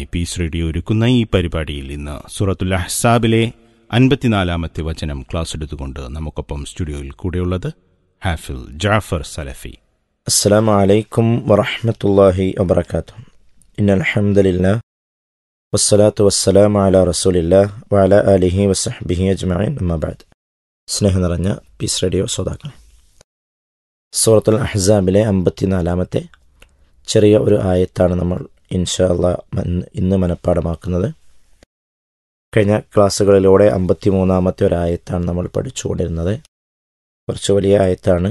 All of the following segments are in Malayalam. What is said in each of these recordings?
ആദ്യമായി പീസ് റേഡിയോ ഒരുക്കുന്ന ഈ പരിപാടിയിൽ ഇന്ന് സൂറത്തുൽ അഹ്സാബിലെ അൻപത്തിനാലാമത്തെ വചനം ക്ലാസ് എടുത്തുകൊണ്ട് നമുക്കൊപ്പം സ്റ്റുഡിയോയിൽ കൂടെയുള്ളത് ഹാഫിൽ ജാഫർ സലഫി السلام عليكم ورحمة الله وبركاته إن الحمد لله والصلاة والسلام على رسول الله وعلى آله وصحبه أجمعين أما بعد സ്നേഹം നിറഞ്ഞ പീസ് റേഡിയോ ശ്രോതാക്കൾ സൂറത്തുൽ അഹ്സാബിലെ അമ്പത്തിനാലാമത്തെ ചെറിയ ഒരു ആയത്താണ് നമ്മൾ ഇൻഷാ അള്ളാ മൻ- ഇന്ന് മനഃപ്പാടമാക്കുന്നത് കഴിഞ്ഞ ക്ലാസ്സുകളിലൂടെ അമ്പത്തി മൂന്നാമത്തെ ഒരു ആയത്താണ് നമ്മൾ പഠിച്ചുകൊണ്ടിരുന്നത് കുറച്ച് വലിയ ആയത്താണ്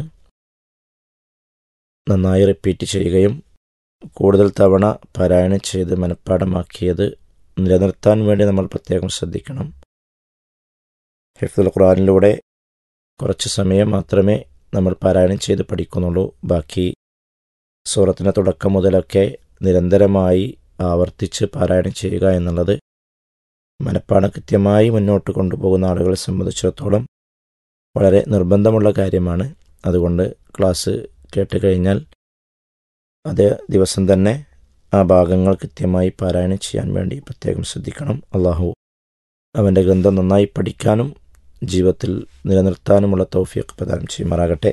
നന്നായി റിപ്പീറ്റ് ചെയ്യുകയും കൂടുതൽ തവണ പാരായണം ചെയ്ത് മനഃപ്പാടമാക്കിയത് നിലനിർത്താൻ വേണ്ടി നമ്മൾ പ്രത്യേകം ശ്രദ്ധിക്കണം ഹിഫ്ദുൽ ഖുറാനിലൂടെ കുറച്ച് സമയം മാത്രമേ നമ്മൾ പാരായണം ചെയ്ത് പഠിക്കുന്നുള്ളൂ ബാക്കി സൂറത്തിൻ്റെ തുടക്കം മുതലൊക്കെ നിരന്തരമായി ആവർത്തിച്ച് പാരായണം ചെയ്യുക എന്നുള്ളത് മനഃപ്പാടം കൃത്യമായി മുന്നോട്ട് കൊണ്ടുപോകുന്ന ആളുകളെ സംബന്ധിച്ചിടത്തോളം വളരെ നിർബന്ധമുള്ള കാര്യമാണ് അതുകൊണ്ട് ക്ലാസ് കേട്ട് കഴിഞ്ഞാൽ അതേ ദിവസം തന്നെ ആ ഭാഗങ്ങൾ കൃത്യമായി പാരായണം ചെയ്യാൻ വേണ്ടി പ്രത്യേകം ശ്രദ്ധിക്കണം അള്ളാഹു അവൻ്റെ ഗ്രന്ഥം നന്നായി പഠിക്കാനും ജീവിതത്തിൽ നിലനിർത്താനുമുള്ള തൗഫീഖ് പ്രദാനം ചെയ്യുമാറാകട്ടെ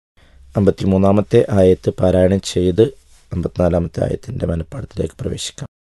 അമ്പത്തിമൂന്നാമത്തെ ആയത്ത് പാരായണം ചെയ്ത് അമ്പത്തിനാലാമത്തെ ആയത്തിൻ്റെ മനപ്പാടത്തിലേക്ക് പ്രവേശിക്കാം